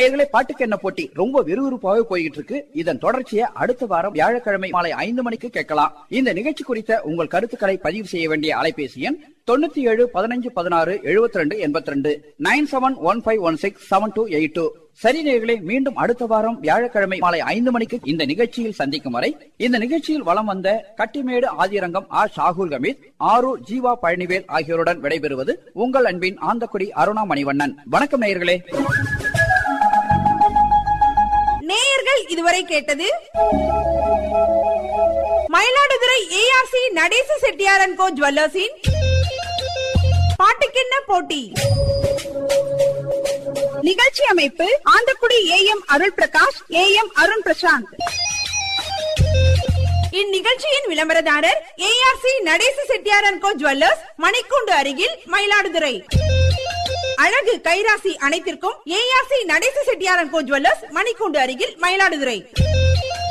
நேர்களே பாட்டுக்கு என்ன போட்டி ரொம்ப விறுவிறுப்பாகவே போய்கிட்டு இருக்கு இதன் தொடர்ச்சியை அடுத்த வாரம் வியாழக்கிழமை மாலை ஐந்து மணிக்கு கேட்கலாம் இந்த நிகழ்ச்சி குறித்த உங்கள் கருத்துக்களை பதிவு செய்ய வேண்டிய அலைபேசி எண் தொண்ணூத்தி ஏழு பதினஞ்சு பதினாறு எழுபத்தி ரெண்டு எண்பத்தி ரெண்டு nine seven one five one six seven two eight two சரி நேர்களே மீண்டும் அடுத்த வாரம் வியாழக்கிழமை மாலை ஐந்து மணிக்கு இந்த நிகழ்ச்சியில் சந்திக்கும் வரை இந்த நிகழ்ச்சியில் வலம் வந்த கட்டிமேடு ஆதிரங்கம் ஆர் ஷாகுல் கமீத் ஆரூர் ஜீவா பழனிவேல் ஆகியோருடன் விடைபெறுவது உங்கள் அன்பின் ஆந்தக்குடி அருணா மணிவண்ணன் வணக்கம் நேயர்களே நேயர்கள் இதுவரை கேட்டது மயிலாடுதுறை ஏஆர்சி நடேச செட்டியாரன் கோ ஜுவல்லர்ஸின் பாட்டுக்கென்ன போட்டி நிகழ்ச்சி அமைப்பு Anthakudi A M Arul Prakash A M Arun Prasanth இந்நிகழ்ச்சியின் விளம்பரதாரர் ஏஆர்சி நடேச செட்டியாரன் கோ ஜுவல்லர்ஸ் மணிக்கூண்டு அருகில் மயிலாடுதுறை அழகு கைராசி அனைத்திற்கும் ஏஆர்சி நடேச செட்டியாரன் கோ ஜுவல்லர்ஸ் மணிக்கூண்டு அருகில் மயிலாடுதுறை